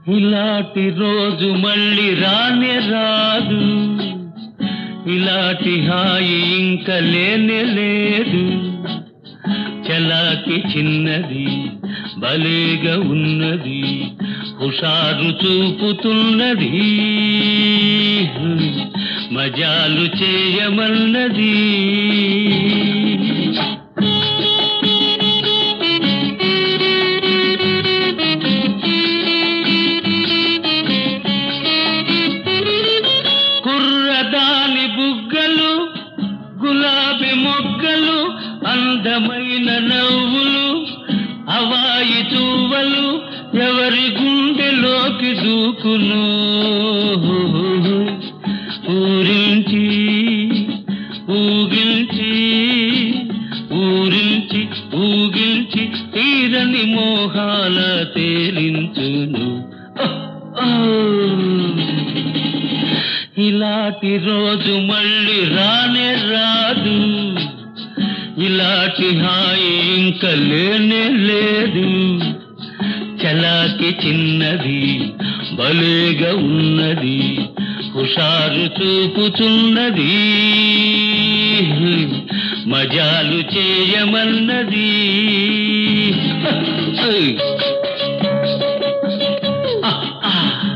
ఇలాంటి రోజు మళ్ళీ రానే రాదు ఇలాంటి హాయి ఇంక లేనే లేదు చలాకి చిన్నది భలేగా ఉన్నది హుషారు చూపుతున్నది మజాలు చేయమన్నది కుర్రదాని బుగ్గలు గులాబీ మొగ్గలు అందమైన నవ్వులు అవాయి చువ్వలు ఎవరి గుండెలోకి దూకును ఊరించి ఊగిల్చి ఊరించి ఊగిల్చి తీరని మోహాల తేలించును ఓ, ఓ. ఇలాంటి రోజు మళ్ళీ రానే రాదు ఇలాంటి హాయి ఇంక లేనే లేదు చలాకి చిన్నది భలేగా ఉన్నది హుషారు చూపుతున్నది మజాలు చేయమన్నది ఆ, ఆ.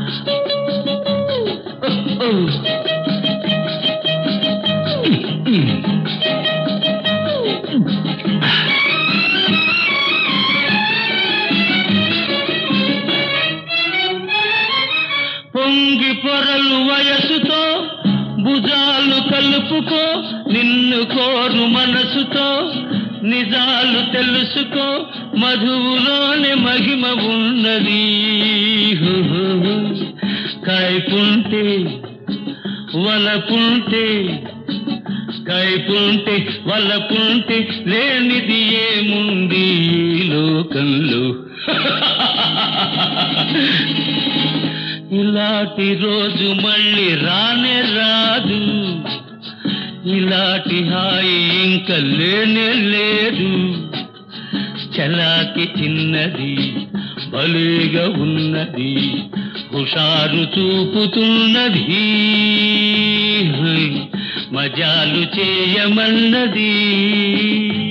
పొంగి పొరలు వయసుతో భుజాలు కలుపుకో నిన్ను కోరు మనసుతో నిజాలు తెలుసుకో మధువులోని మహిమ ఉన్నది కైపుంటే వలపుంటే కైపుంటే వలపుంటే లేనిది ఏముంది ఈ లోకంలో ఇలాంటి రోజు మళ్ళీ రానే రాదు ఇలాంటి హాయి ఇంక లేనే లేదు చలాకి చిన్నది భలేగా ఉన్నది హుషారు చూపుతున్నది మజాలు చేయమన్నది